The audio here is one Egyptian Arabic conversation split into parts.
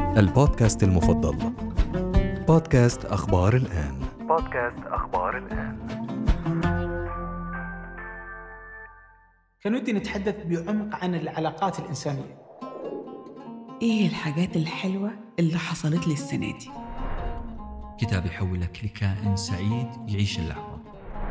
البودكاست المفضل بودكاست أخبار الآن بودكاست أخبار الآن كان ودي نتحدث بعمق عن العلاقات الإنسانية ايه الحاجات الحلوة اللي حصلت لي السنة دي كتاب يحولك لكائن سعيد يعيش اللحظة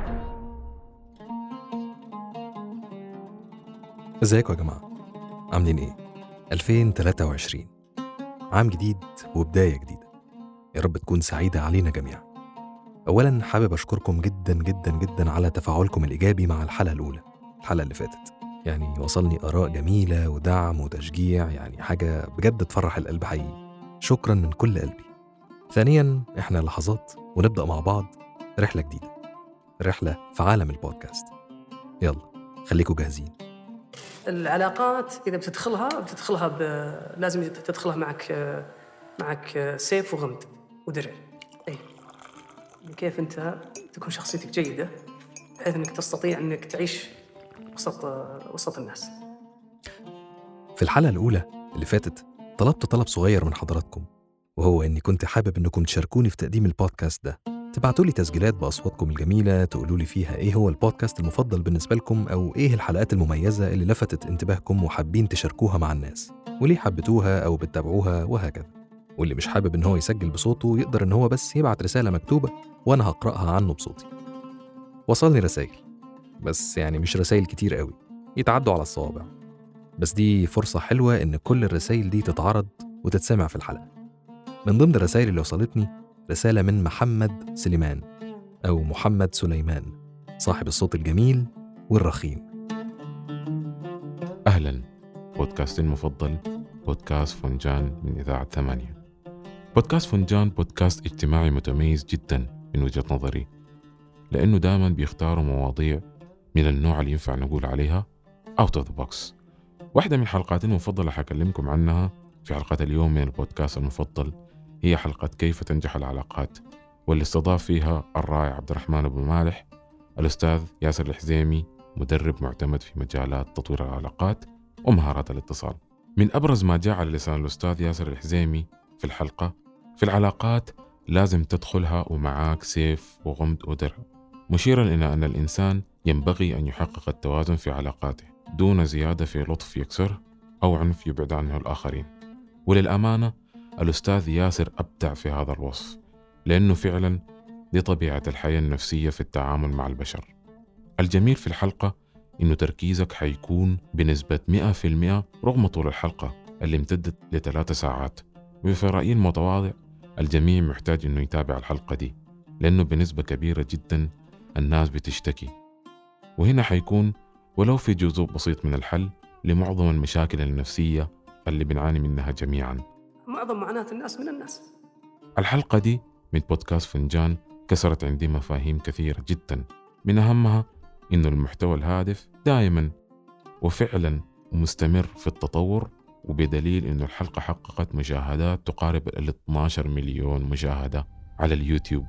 ازيكم يا جماعة عاملين ايه؟ 2023 عام جديد وبداية جديدة يا رب تكون سعيدة علينا جميعا أولا حابب أشكركم جدا جدا جدا على تفاعلكم الإيجابي مع الحلقة الأولى الحلقة اللي فاتت يعني وصلني آراء جميلة ودعم وتشجيع يعني حاجة بجد تفرح القلب حقيقي شكرا من كل قلبي ثانيا احنا لحظات ونبدأ مع بعض رحلة جديدة رحلة في عالم البودكاست يلا خليكم جاهزين العلاقات اذا بتدخلها بتدخلها ب... لازم تدخلها معك معك سيف وغمد ودرع اي كيف انت تكون شخصيتك جيده بحيث انك تستطيع انك تعيش وسط وسط الناس في الحلقة الأولى اللي فاتت طلبت طلب صغير من حضراتكم وهو إني كنت حابب إنكم تشاركوني في تقديم البودكاست ده تبعتوا لي تسجيلات بأصواتكم الجميلة تقولوا لي فيها إيه هو البودكاست المفضل بالنسبة لكم أو إيه الحلقات المميزة اللي لفتت انتباهكم وحابين تشاركوها مع الناس وليه حبيتوها أو بتتابعوها وهكذا واللي مش حابب إن هو يسجل بصوته يقدر إن هو بس يبعت رسالة مكتوبة وأنا هقرأها عنه بصوتي وصلني رسائل بس يعني مش رسائل كتير قوي يتعدوا على الصوابع بس دي فرصة حلوة إن كل الرسائل دي تتعرض وتتسمع في الحلقة من ضمن الرسائل اللي وصلتني رسالة من محمد سليمان أو محمد سليمان صاحب الصوت الجميل والرخيم أهلا بودكاستي المفضل بودكاست فنجان من إذاعة ثمانية بودكاست فنجان بودكاست اجتماعي متميز جدا من وجهة نظري لأنه دائما بيختاروا مواضيع من النوع اللي ينفع نقول عليها out of the box واحدة من حلقاتي المفضلة حكلمكم عنها في حلقة اليوم من البودكاست المفضل هي حلقة كيف تنجح العلاقات واللي استضاف فيها الرائع عبد الرحمن أبو مالح الأستاذ ياسر الحزيمي مدرب معتمد في مجالات تطوير العلاقات ومهارات الاتصال من أبرز ما جاء على لسان الأستاذ ياسر الحزيمي في الحلقة في العلاقات لازم تدخلها ومعاك سيف وغمد ودرع مشيرا إلى أن الإنسان ينبغي أن يحقق التوازن في علاقاته دون زيادة في لطف يكسره أو عنف يبعد عنه الآخرين وللأمانة الأستاذ ياسر أبدع في هذا الوصف لأنه فعلا دي طبيعة الحياة النفسية في التعامل مع البشر الجميل في الحلقة إنه تركيزك حيكون بنسبة 100% رغم طول الحلقة اللي امتدت لثلاثة ساعات وفي رأيي المتواضع الجميع محتاج إنه يتابع الحلقة دي لأنه بنسبة كبيرة جدا الناس بتشتكي وهنا حيكون ولو في جزء بسيط من الحل لمعظم المشاكل النفسية اللي بنعاني منها جميعا معظم معاناه الناس من الناس الحلقة دي من بودكاست فنجان كسرت عندي مفاهيم كثيرة جدا من أهمها إنه المحتوى الهادف دائما وفعلا مستمر في التطور وبدليل إنه الحلقة حققت مشاهدات تقارب ال 12 مليون مشاهدة على اليوتيوب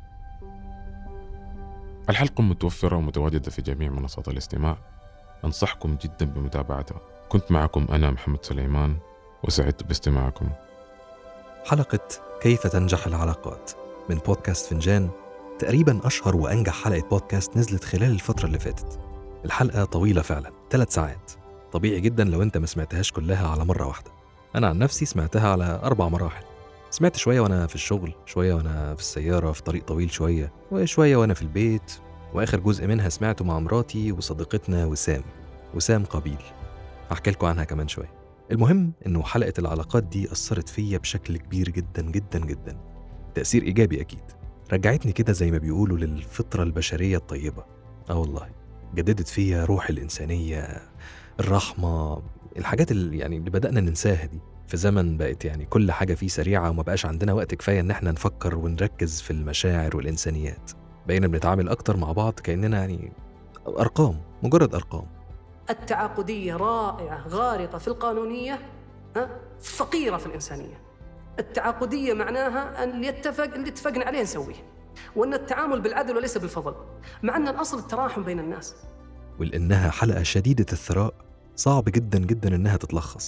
الحلقة متوفرة ومتواجدة في جميع منصات الاستماع أنصحكم جدا بمتابعتها كنت معكم أنا محمد سليمان وسعدت باستماعكم حلقة كيف تنجح العلاقات من بودكاست فنجان تقريبا أشهر وأنجح حلقة بودكاست نزلت خلال الفترة اللي فاتت الحلقة طويلة فعلا ثلاث ساعات طبيعي جدا لو أنت ما سمعتهاش كلها على مرة واحدة أنا عن نفسي سمعتها على أربع مراحل سمعت شوية وأنا في الشغل شوية وأنا في السيارة في طريق طويل شوية وشوية وأنا في البيت وآخر جزء منها سمعته مع مراتي وصديقتنا وسام وسام قبيل هحكي لكم عنها كمان شوية المهم إنه حلقة العلاقات دي أثرت فيا بشكل كبير جدا جدا جدا تأثير إيجابي أكيد رجعتني كده زي ما بيقولوا للفطرة البشرية الطيبة آه والله جددت فيا روح الإنسانية الرحمة الحاجات اللي يعني اللي بدأنا ننساها دي في زمن بقت يعني كل حاجة فيه سريعة وما بقاش عندنا وقت كفاية إن احنا نفكر ونركز في المشاعر والإنسانيات بقينا بنتعامل أكتر مع بعض كأننا يعني أرقام مجرد أرقام التعاقديه رائعه غارقه في القانونيه ها فقيره في الانسانيه التعاقديه معناها ان اللي يتفق اللي اتفقنا عليه نسويه وان التعامل بالعدل وليس بالفضل مع ان الاصل التراحم بين الناس ولأنها حلقة شديدة الثراء صعب جدا جدا إنها تتلخص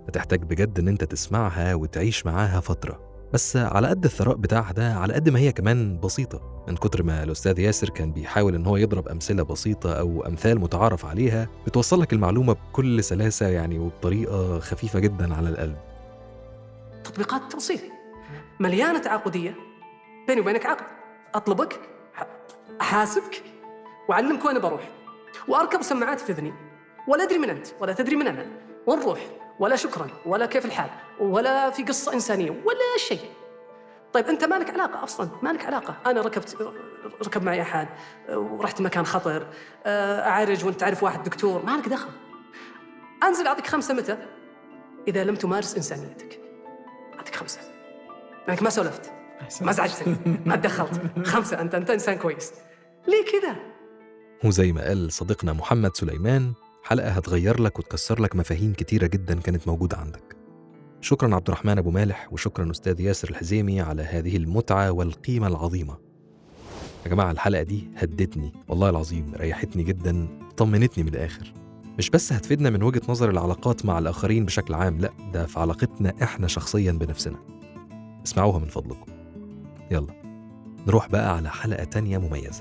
هتحتاج بجد إن أنت تسمعها وتعيش معاها فترة بس على قد الثراء بتاعها ده على قد ما هي كمان بسيطة من كتر ما الأستاذ ياسر كان بيحاول إن هو يضرب أمثلة بسيطة أو أمثال متعارف عليها بتوصل لك المعلومة بكل سلاسة يعني وبطريقة خفيفة جدا على القلب تطبيقات توصيل مليانه تعاقديه بيني وبينك عقد اطلبك ح- احاسبك واعلمك وين بروح واركب سماعات في اذني ولا ادري من انت ولا تدري من انا ونروح ولا شكرا ولا كيف الحال ولا في قصه انسانيه ولا شيء طيب انت مالك علاقه اصلا مالك علاقه انا ركبت ركب معي احد ورحت مكان خطر اعرج وانت تعرف واحد دكتور مالك دخل انزل اعطيك خمسه متى اذا لم تمارس انسانيتك اعطيك خمسه لانك ما سولفت ما ازعجتني ما تدخلت خمسه انت انت انسان كويس ليه كذا؟ وزي ما قال صديقنا محمد سليمان حلقة هتغير لك وتكسر لك مفاهيم كتيرة جدا كانت موجودة عندك شكرا عبد الرحمن أبو مالح وشكرا أستاذ ياسر الحزيمي على هذه المتعة والقيمة العظيمة يا جماعة الحلقة دي هدتني والله العظيم ريحتني جدا طمنتني من الآخر مش بس هتفيدنا من وجهة نظر العلاقات مع الآخرين بشكل عام لأ ده في علاقتنا إحنا شخصيا بنفسنا اسمعوها من فضلكم يلا نروح بقى على حلقة تانية مميزة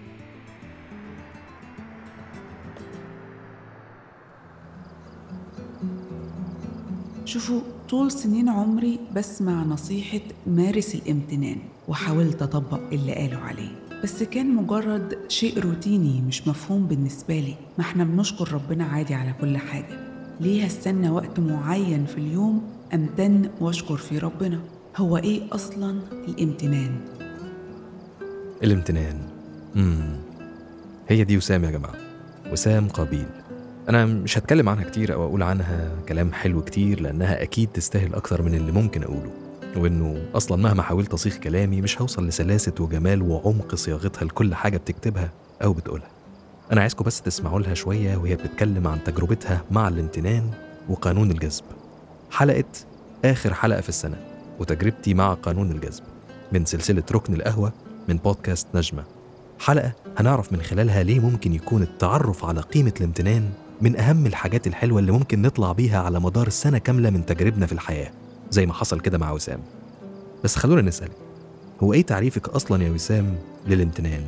شوفوا طول سنين عمري بسمع نصيحة مارس الامتنان وحاولت أطبق اللي قالوا عليه بس كان مجرد شيء روتيني مش مفهوم بالنسبة لي ما احنا بنشكر ربنا عادي على كل حاجة ليه هستنى وقت معين في اليوم أمتن وأشكر فيه ربنا هو إيه أصلا الامتنان؟ الامتنان امم هي دي وسام يا جماعة وسام قابيل أنا مش هتكلم عنها كتير أو أقول عنها كلام حلو كتير لأنها أكيد تستاهل أكتر من اللي ممكن أقوله وإنه أصلا مهما حاولت أصيغ كلامي مش هوصل لسلاسة وجمال وعمق صياغتها لكل حاجة بتكتبها أو بتقولها أنا عايزكم بس تسمعوا لها شوية وهي بتتكلم عن تجربتها مع الامتنان وقانون الجذب حلقة آخر حلقة في السنة وتجربتي مع قانون الجذب من سلسلة ركن القهوة من بودكاست نجمة حلقة هنعرف من خلالها ليه ممكن يكون التعرف على قيمة الامتنان من أهم الحاجات الحلوة اللي ممكن نطلع بيها على مدار السنة كاملة من تجاربنا في الحياة زي ما حصل كده مع وسام بس خلونا نسأل هو إيه تعريفك أصلا يا وسام للامتنان؟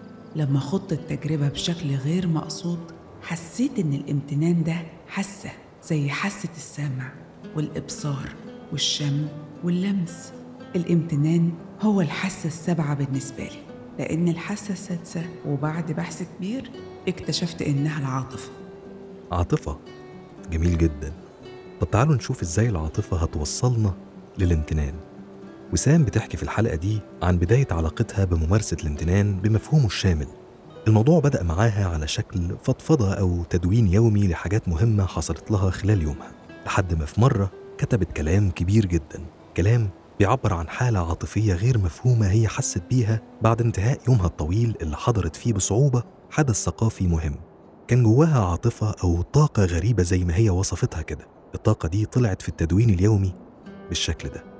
لما خضت التجربة بشكل غير مقصود حسيت إن الامتنان ده حاسة زي حاسة السمع والإبصار والشم واللمس الامتنان هو الحاسة السابعة بالنسبة لي لأن الحاسة السادسة وبعد بحث كبير اكتشفت إنها العاطفة عاطفة جميل جدا طب تعالوا نشوف ازاي العاطفة هتوصلنا للامتنان وسام بتحكي في الحلقة دي عن بداية علاقتها بممارسة الامتنان بمفهومه الشامل الموضوع بدأ معاها على شكل فضفضة أو تدوين يومي لحاجات مهمة حصلت لها خلال يومها لحد ما في مرة كتبت كلام كبير جدا كلام بيعبر عن حالة عاطفية غير مفهومة هي حست بيها بعد انتهاء يومها الطويل اللي حضرت فيه بصعوبة حدث ثقافي مهم كان جواها عاطفة أو طاقة غريبة زي ما هي وصفتها كده الطاقة دي طلعت في التدوين اليومي بالشكل ده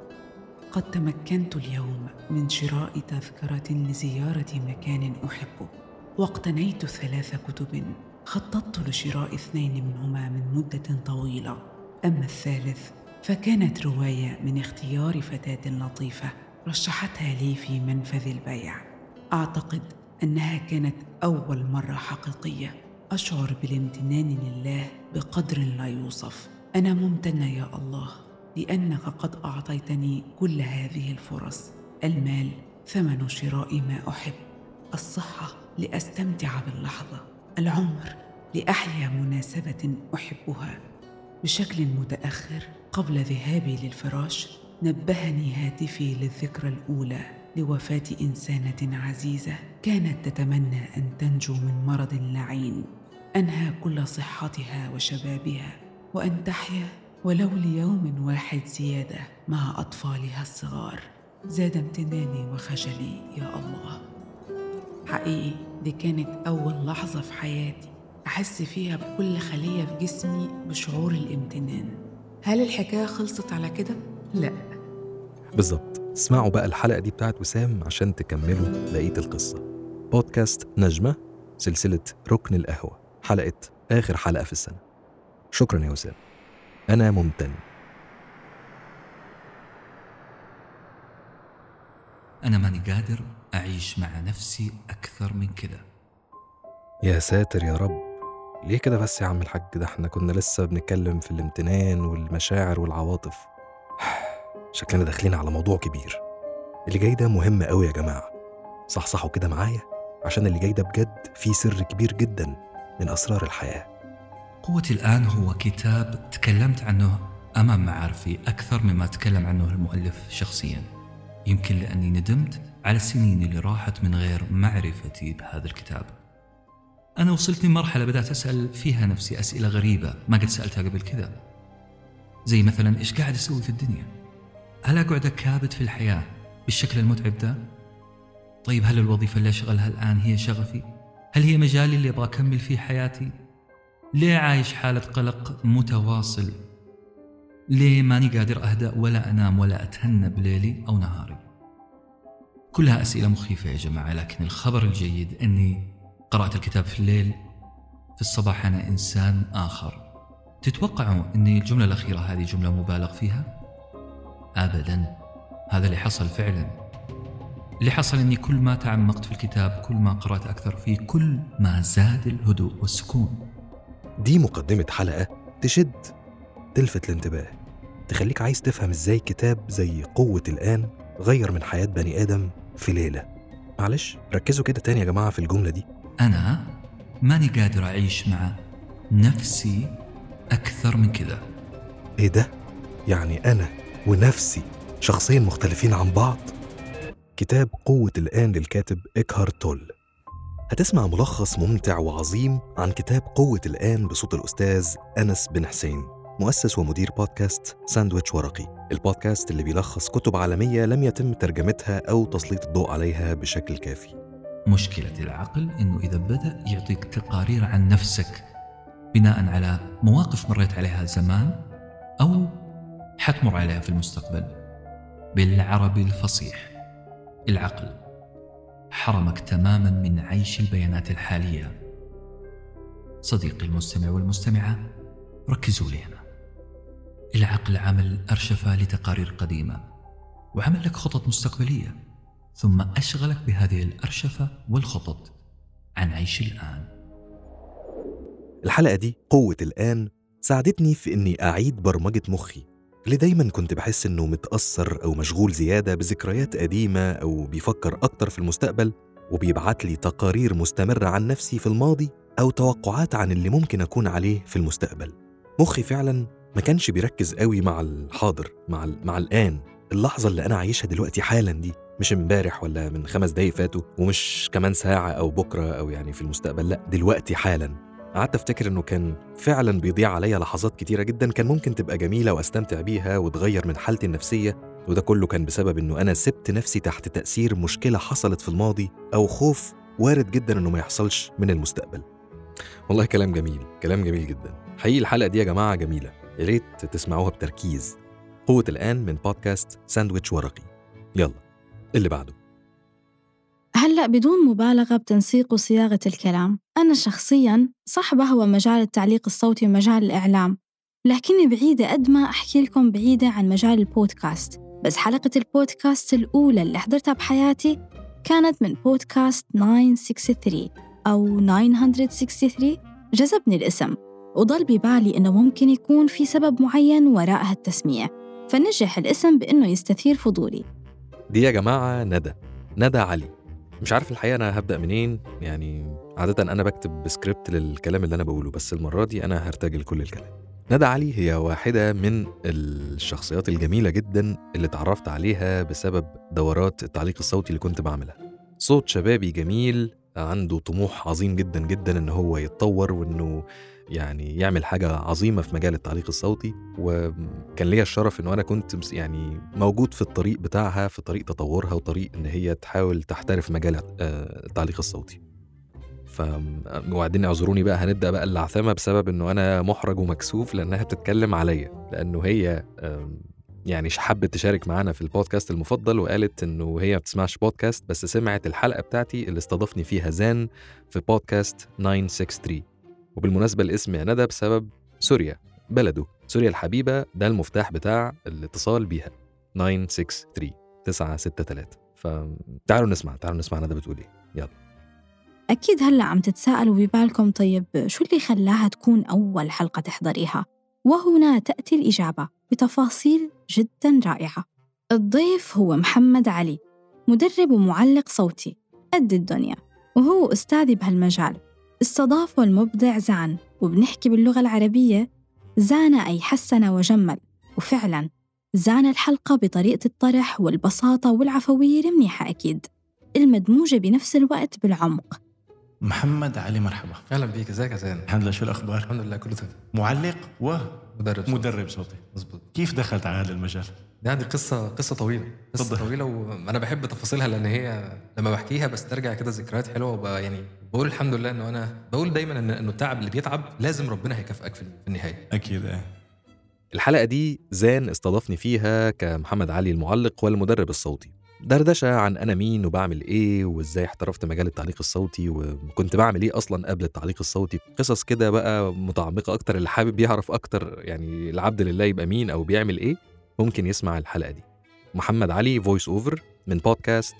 قد تمكنت اليوم من شراء تذكرة لزيارة مكان أحبه واقتنيت ثلاث كتب خططت لشراء اثنين منهما من مدة طويلة أما الثالث فكانت رواية من اختيار فتاة لطيفة رشحتها لي في منفذ البيع أعتقد أنها كانت أول مرة حقيقية أشعر بالامتنان لله بقدر لا يوصف أنا ممتنة يا الله لأنك قد أعطيتني كل هذه الفرص المال ثمن شراء ما أحب الصحة لأستمتع باللحظة العمر لأحيا مناسبة أحبها بشكل متأخر قبل ذهابي للفراش نبهني هاتفي للذكرى الأولى لوفاة إنسانة عزيزة كانت تتمنى أن تنجو من مرض لعين أنهى كل صحتها وشبابها وأن تحيا ولو ليوم واحد زيادة مع أطفالها الصغار زاد امتناني وخجلي يا الله حقيقي دي كانت أول لحظة في حياتي أحس فيها بكل خلية في جسمي بشعور الامتنان هل الحكاية خلصت على كده؟ لا بالظبط اسمعوا بقى الحلقة دي بتاعت وسام عشان تكملوا بقية القصة بودكاست نجمة سلسلة ركن القهوة حلقة آخر حلقة في السنة شكرا يا وسام أنا ممتن أنا ماني قادر أعيش مع نفسي أكثر من كذا يا ساتر يا رب ليه كده بس يا عم الحاج ده احنا كنا لسه بنتكلم في الامتنان والمشاعر والعواطف شكلنا داخلين على موضوع كبير اللي جاي ده مهم قوي يا جماعة صحصحوا كده معايا عشان اللي جاي ده بجد فيه سر كبير جدا من أسرار الحياة قوتي الآن هو كتاب تكلمت عنه أمام معارفي أكثر مما تكلم عنه المؤلف شخصيا يمكن لأني ندمت على السنين اللي راحت من غير معرفتي بهذا الكتاب أنا وصلت لمرحلة بدأت أسأل فيها نفسي أسئلة غريبة ما قد سألتها قبل كذا زي مثلا إيش قاعد أسوي في الدنيا هل أقعد أكابد في الحياة بالشكل المتعب ده طيب هل الوظيفة اللي أشغلها الآن هي شغفي هل هي مجالي اللي أبغى أكمل فيه حياتي ليه عايش حالة قلق متواصل ليه ماني قادر أهدأ ولا أنام ولا أتهنى بليلي أو نهاري كلها أسئلة مخيفة يا جماعة لكن الخبر الجيد أني قرأت الكتاب في الليل في الصباح أنا إنسان آخر تتوقعوا أن الجملة الأخيرة هذه جملة مبالغ فيها؟ أبدا هذا اللي حصل فعلا اللي حصل أني كل ما تعمقت في الكتاب كل ما قرأت أكثر فيه كل ما زاد الهدوء والسكون دي مقدمة حلقة تشد تلفت الانتباه تخليك عايز تفهم ازاي كتاب زي قوة الآن غير من حياة بني آدم في ليلة معلش ركزوا كده تاني يا جماعة في الجملة دي أنا ماني قادر أعيش مع نفسي أكثر من كذا ايه ده؟ يعني أنا ونفسي شخصين مختلفين عن بعض؟ كتاب قوة الآن للكاتب إكهارت تول هتسمع ملخص ممتع وعظيم عن كتاب قوة الآن بصوت الأستاذ أنس بن حسين مؤسس ومدير بودكاست ساندويتش ورقي البودكاست اللي بيلخص كتب عالمية لم يتم ترجمتها أو تسليط الضوء عليها بشكل كافي مشكلة العقل إنه إذا بدأ يعطيك تقارير عن نفسك بناء على مواقف مريت عليها زمان أو حتمر عليها في المستقبل بالعربي الفصيح العقل حرمك تماما من عيش البيانات الحالية صديقي المستمع والمستمعة ركزوا لي هنا العقل عمل أرشفة لتقارير قديمة وعمل لك خطط مستقبلية ثم أشغلك بهذه الأرشفة والخطط عن عيش الآن الحلقة دي قوة الآن ساعدتني في إني أعيد برمجة مخي اللي دايما كنت بحس إنه متأثر أو مشغول زيادة بذكريات قديمة أو بيفكر أكتر في المستقبل وبيبعت لي تقارير مستمرة عن نفسي في الماضي أو توقعات عن اللي ممكن أكون عليه في المستقبل مخي فعلا ما كانش بيركز قوي مع الحاضر مع, ال- مع الآن اللحظة اللي أنا عايشها دلوقتي حالا دي مش امبارح ولا من خمس دقايق فاتوا ومش كمان ساعة أو بكرة أو يعني في المستقبل لا دلوقتي حالا قعدت افتكر انه كان فعلا بيضيع عليا لحظات كتيره جدا كان ممكن تبقى جميله واستمتع بيها وتغير من حالتي النفسيه وده كله كان بسبب انه انا سبت نفسي تحت تاثير مشكله حصلت في الماضي او خوف وارد جدا انه ما يحصلش من المستقبل والله كلام جميل كلام جميل جدا حقيقي الحلقه دي يا جماعه جميله يا ريت تسمعوها بتركيز قوه الان من بودكاست ساندويتش ورقي يلا اللي بعده هلأ بدون مبالغة بتنسيق وصياغة الكلام أنا شخصياً صح بهوى مجال التعليق الصوتي ومجال الإعلام لكني بعيدة قد ما أحكي لكم بعيدة عن مجال البودكاست بس حلقة البودكاست الأولى اللي حضرتها بحياتي كانت من بودكاست 963 أو 963 جذبني الاسم وضل ببالي إنه ممكن يكون في سبب معين وراء هالتسمية فنجح الاسم بإنه يستثير فضولي دي يا جماعة ندى ندى علي مش عارف الحقيقة أنا هبدأ منين يعني عادة أنا بكتب سكريبت للكلام اللي أنا بقوله بس المرة دي أنا هرتجل كل الكلام ندى علي هي واحدة من الشخصيات الجميلة جدا اللي اتعرفت عليها بسبب دورات التعليق الصوتي اللي كنت بعملها صوت شبابي جميل عنده طموح عظيم جدا جدا ان هو يتطور وانه يعني يعمل حاجة عظيمة في مجال التعليق الصوتي وكان ليا الشرف انه انا كنت مس- يعني موجود في الطريق بتاعها في طريق تطورها وطريق ان هي تحاول تحترف مجال آه، التعليق الصوتي ف وبعدين اعذروني بقى هنبدا بقى اللعثمه بسبب انه انا محرج ومكسوف لانها بتتكلم عليا لانه هي آم، يعني حبت تشارك معانا في البودكاست المفضل وقالت انه هي ما بتسمعش بودكاست بس سمعت الحلقه بتاعتي اللي استضافني فيها زان في بودكاست 963 وبالمناسبه الاسم يا ندى بسبب سوريا بلده سوريا الحبيبه ده المفتاح بتاع الاتصال بيها 963 963 فتعالوا نسمع تعالوا نسمع ندى بتقول ايه يلا أكيد هلأ عم تتساءلوا ببالكم طيب شو اللي خلاها تكون أول حلقة تحضريها؟ وهنا تأتي الإجابة بتفاصيل جدا رائعة الضيف هو محمد علي مدرب ومعلق صوتي قد الدنيا وهو أستاذي بهالمجال استضافه المبدع زان وبنحكي باللغة العربية زان أي حسن وجمل وفعلا زان الحلقة بطريقة الطرح والبساطة والعفوية المنيحة أكيد المدموجة بنفس الوقت بالعمق محمد علي مرحبا اهلا بيك ازيك يا زين الحمد لله شو الاخبار الحمد لله كله تمام معلق مدرب صوت. ومدرب صوتي مظبوط كيف دخلت على هذا المجال ده دي قصه قصه طويله قصه اتفضل. طويله وانا بحب تفاصيلها لان هي لما بحكيها بسترجع كده ذكريات حلوه وبقى يعني بقول الحمد لله انه انا بقول دايما ان انه التعب اللي بيتعب لازم ربنا هيكافئك في في النهايه اكيد ايه الحلقة دي زان استضافني فيها كمحمد علي المعلق والمدرب الصوتي دردشة عن أنا مين وبعمل إيه وإزاي احترفت مجال التعليق الصوتي وكنت بعمل إيه أصلا قبل التعليق الصوتي قصص كده بقى متعمقة أكتر اللي حابب يعرف أكتر يعني العبد لله يبقى مين أو بيعمل إيه ممكن يسمع الحلقة دي محمد علي فويس أوفر من بودكاست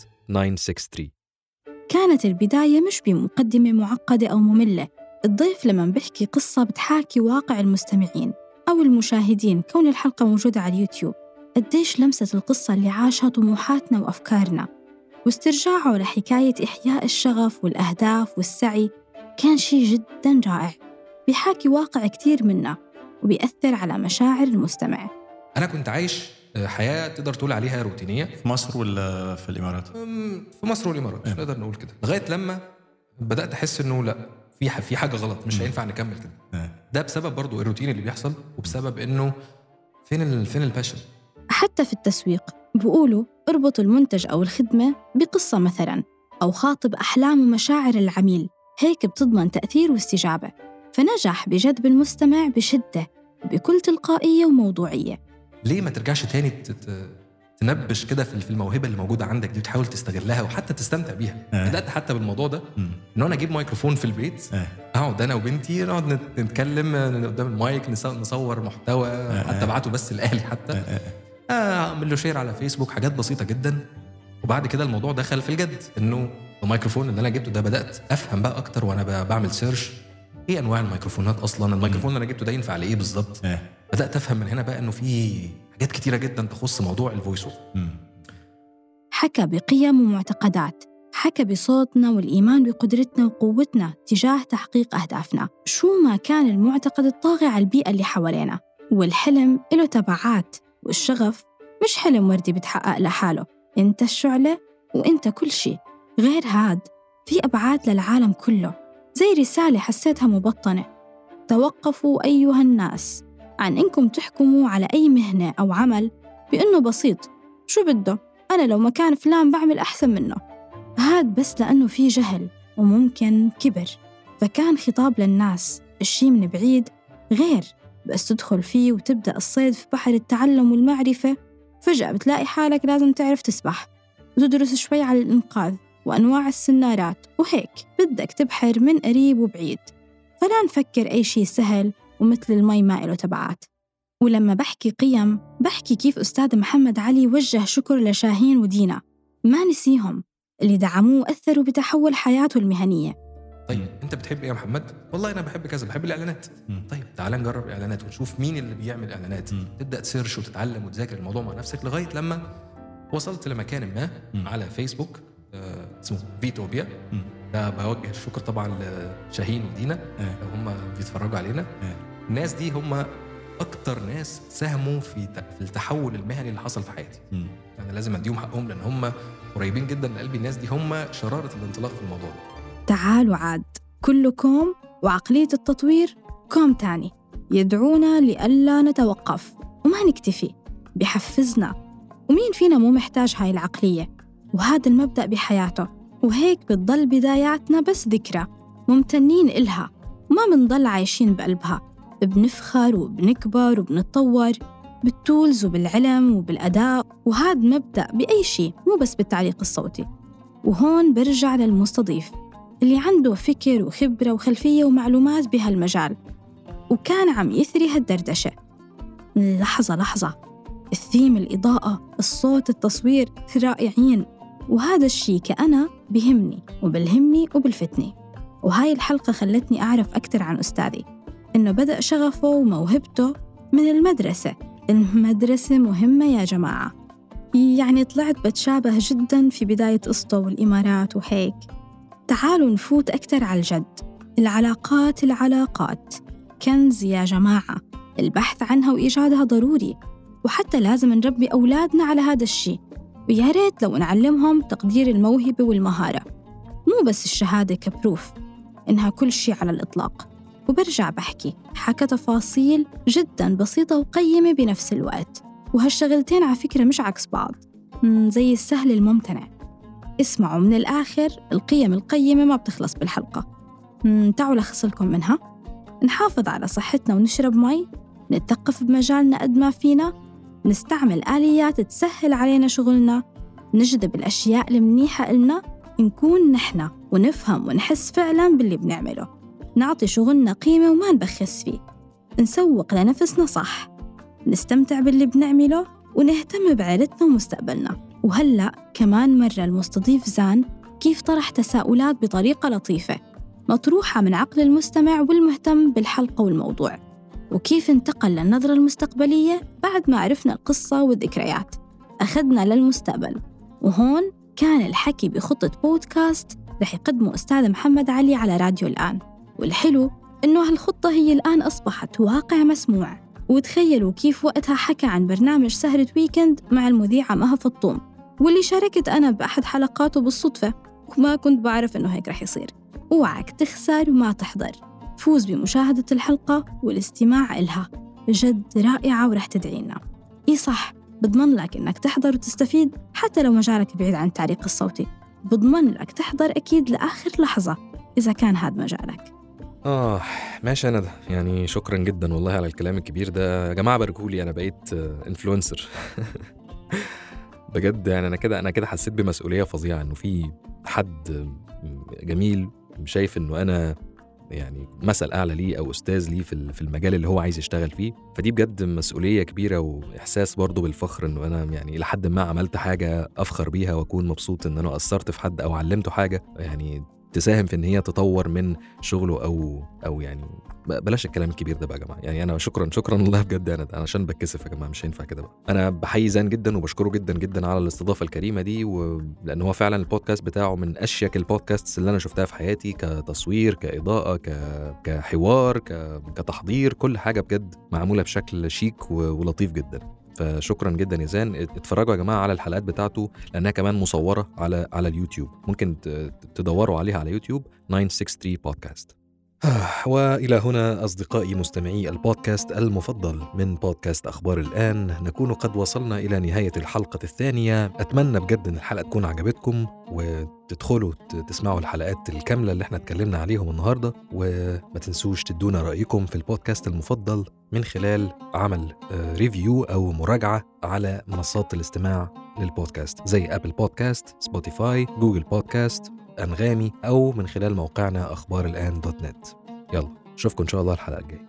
963 كانت البداية مش بمقدمة معقدة أو مملة الضيف لما بيحكي قصة بتحاكي واقع المستمعين أو المشاهدين كون الحلقة موجودة على اليوتيوب قديش لمست القصة اللي عاشها طموحاتنا وأفكارنا واسترجاعه لحكاية إحياء الشغف والأهداف والسعي كان شي جدا رائع بيحاكي واقع كتير منا وبيأثر على مشاعر المستمع انا كنت عايش آه، حياه تقدر تقول عليها روتينيه في مصر ولا في الامارات أم، في مصر والامارات إيه. نقدر نقول كده لغايه لما بدات احس انه لا في ح- في حاجه غلط مش مم. هينفع نكمل كده إيه. ده بسبب برضو الروتين اللي بيحصل وبسبب انه فين ال... فين الباشن حتى في التسويق بيقولوا اربط المنتج أو الخدمة بقصة مثلا أو خاطب أحلام ومشاعر العميل هيك بتضمن تأثير واستجابة فنجح بجذب المستمع بشدة وبكل تلقائية وموضوعية ليه ما ترجعش تاني ت- ت- تنبش كده في في الموهبه اللي موجوده عندك دي وتحاول تستغلها وحتى تستمتع بيها آه. بدات حتى بالموضوع ده مم. ان انا اجيب ميكروفون في البيت إيه. اقعد انا وبنتي نقعد نت- نتكلم آه، قدام المايك نص- نصور محتوى حتى ابعته بس لاهلي حتى إيه، إيه. آه، اعمل له شير على فيسبوك حاجات بسيطه جدا وبعد كده الموضوع دخل في الجد انه الميكروفون اللي انا جبته ده بدات افهم بقى اكتر وانا ب- بعمل سيرش ايه انواع الميكروفونات اصلا الميكروفون اللي انا جبته ده ينفع لايه بالظبط إيه. بدات افهم من هنا بقى انه في حاجات كتيره جدا تخص موضوع الفويس اوفر مم. حكى بقيم ومعتقدات حكى بصوتنا والإيمان بقدرتنا وقوتنا تجاه تحقيق أهدافنا شو ما كان المعتقد الطاغي على البيئة اللي حوالينا والحلم له تبعات والشغف مش حلم وردي بتحقق لحاله انت الشعلة وانت كل شيء غير هاد في أبعاد للعالم كله زي رسالة حسيتها مبطنة توقفوا أيها الناس عن إنكم تحكموا على أي مهنة أو عمل بأنه بسيط شو بده أنا لو مكان فلان بعمل أحسن منه هاد بس لأنه في جهل وممكن كبر فكان خطاب للناس الشي من بعيد غير بس تدخل فيه وتبدأ الصيد في بحر التعلم والمعرفة فجأة بتلاقي حالك لازم تعرف تسبح وتدرس شوي على الإنقاذ وأنواع السنارات وهيك بدك تبحر من قريب وبعيد فلا نفكر أي شي سهل ومثل المي ما إله تبعات ولما بحكي قيم بحكي كيف أستاذ محمد علي وجه شكر لشاهين ودينا ما نسيهم اللي دعموه وأثروا بتحول حياته المهنية طيب انت بتحب ايه يا محمد والله انا بحب كذا بحب الاعلانات مم. طيب تعال نجرب اعلانات ونشوف مين اللي بيعمل اعلانات مم. تبدا تسيرش وتتعلم وتذاكر الموضوع مع نفسك لغايه لما وصلت لمكان ما مم. على فيسبوك آه اسمه فيتوبيا مم. ده بوجه الشكر طبعا لشاهين ودينا إيه. لو هم بيتفرجوا علينا إيه. الناس دي هم اكتر ناس ساهموا في ت- في التحول المهني اللي حصل في حياتي مم. انا لازم اديهم حقهم لان هم قريبين جدا لقلبي الناس دي هم شراره الانطلاق في الموضوع ده تعالوا عاد كله كوم وعقلية التطوير كوم تاني يدعونا لألا نتوقف وما نكتفي بحفزنا ومين فينا مو محتاج هاي العقلية وهذا المبدأ بحياته وهيك بتضل بداياتنا بس ذكرى ممتنين إلها وما منضل عايشين بقلبها بنفخر وبنكبر وبنتطور بالتولز وبالعلم وبالأداء وهذا مبدأ بأي شيء مو بس بالتعليق الصوتي وهون برجع للمستضيف اللي عنده فكر وخبرة وخلفية ومعلومات بهالمجال وكان عم يثري هالدردشة لحظة لحظة الثيم الإضاءة الصوت التصوير رائعين وهذا الشي كأنا بهمني وبلهمني وبالفتني وهاي الحلقة خلتني أعرف أكثر عن أستاذي إنه بدأ شغفه وموهبته من المدرسة المدرسة مهمة يا جماعة يعني طلعت بتشابه جدا في بداية قصته والإمارات وهيك تعالوا نفوت أكثر على الجد العلاقات العلاقات كنز يا جماعة البحث عنها وإيجادها ضروري وحتى لازم نربي أولادنا على هذا الشيء ويا ريت لو نعلمهم تقدير الموهبة والمهارة مو بس الشهادة كبروف إنها كل شيء على الإطلاق وبرجع بحكي حكى تفاصيل جدا بسيطة وقيمة بنفس الوقت وهالشغلتين على فكرة مش عكس بعض زي السهل الممتنع اسمعوا من الآخر القيم القيمة ما بتخلص بالحلقة تعالوا لخص لكم منها نحافظ على صحتنا ونشرب مي نتثقف بمجالنا قد ما فينا نستعمل آليات تسهل علينا شغلنا نجذب الأشياء المنيحة إلنا نكون نحنا ونفهم ونحس فعلا باللي بنعمله نعطي شغلنا قيمة وما نبخس فيه نسوق لنفسنا صح نستمتع باللي بنعمله ونهتم بعيلتنا ومستقبلنا وهلأ كمان مرة المستضيف زان كيف طرح تساؤلات بطريقة لطيفة مطروحة من عقل المستمع والمهتم بالحلقة والموضوع وكيف انتقل للنظرة المستقبلية بعد ما عرفنا القصة والذكريات أخذنا للمستقبل وهون كان الحكي بخطة بودكاست رح يقدمه أستاذ محمد علي على راديو الآن والحلو إنه هالخطة هي الآن أصبحت واقع مسموع وتخيلوا كيف وقتها حكى عن برنامج سهرة ويكند مع المذيعة مها فطوم واللي شاركت أنا بأحد حلقاته بالصدفة وما كنت بعرف إنه هيك رح يصير اوعك تخسر وما تحضر فوز بمشاهدة الحلقة والاستماع إلها بجد رائعة ورح تدعينا إي صح بضمن لك إنك تحضر وتستفيد حتى لو مجالك بعيد عن التعليق الصوتي بضمن لك تحضر أكيد لآخر لحظة إذا كان هذا مجالك آه ماشي أنا ده يعني شكرا جدا والله على الكلام الكبير ده يا جماعة باركولي أنا بقيت انفلونسر بجد يعني أنا كده أنا كده حسيت بمسؤولية فظيعة إنه في حد جميل شايف إنه أنا يعني مثل اعلى ليه او استاذ ليه في في المجال اللي هو عايز يشتغل فيه فدي بجد مسؤوليه كبيره واحساس برضه بالفخر انه انا يعني لحد ما عملت حاجه افخر بيها واكون مبسوط ان انا اثرت في حد او علمته حاجه يعني تساهم في ان هي تطور من شغله او او يعني بلاش الكلام الكبير ده بقى يا جماعه يعني انا شكرا شكرا والله بجد انا عشان بتكسف يا جماعه مش هينفع كده بقى انا بحيي زان جدا وبشكره جدا جدا على الاستضافه الكريمه دي ولان هو فعلا البودكاست بتاعه من اشيك البودكاستس اللي انا شفتها في حياتي كتصوير كاضاءه ك... كحوار ك... كتحضير كل حاجه بجد معموله بشكل شيك ولطيف جدا فشكرا جدا يا زان اتفرجوا يا جماعه على الحلقات بتاعته لانها كمان مصوره على على اليوتيوب ممكن تدوروا عليها على يوتيوب 963 بودكاست والى هنا اصدقائي مستمعي البودكاست المفضل من بودكاست اخبار الان نكون قد وصلنا الى نهايه الحلقه الثانيه اتمنى بجد ان الحلقه تكون عجبتكم وتدخلوا تسمعوا الحلقات الكامله اللي احنا اتكلمنا عليهم النهارده وما تنسوش تدونا رايكم في البودكاست المفضل من خلال عمل ريفيو او مراجعه على منصات الاستماع للبودكاست زي ابل بودكاست سبوتيفاي جوجل بودكاست أنغامي أو من خلال موقعنا أخبار الآن دوت نت يلا أشوفكم إن شاء الله الحلقة الجاية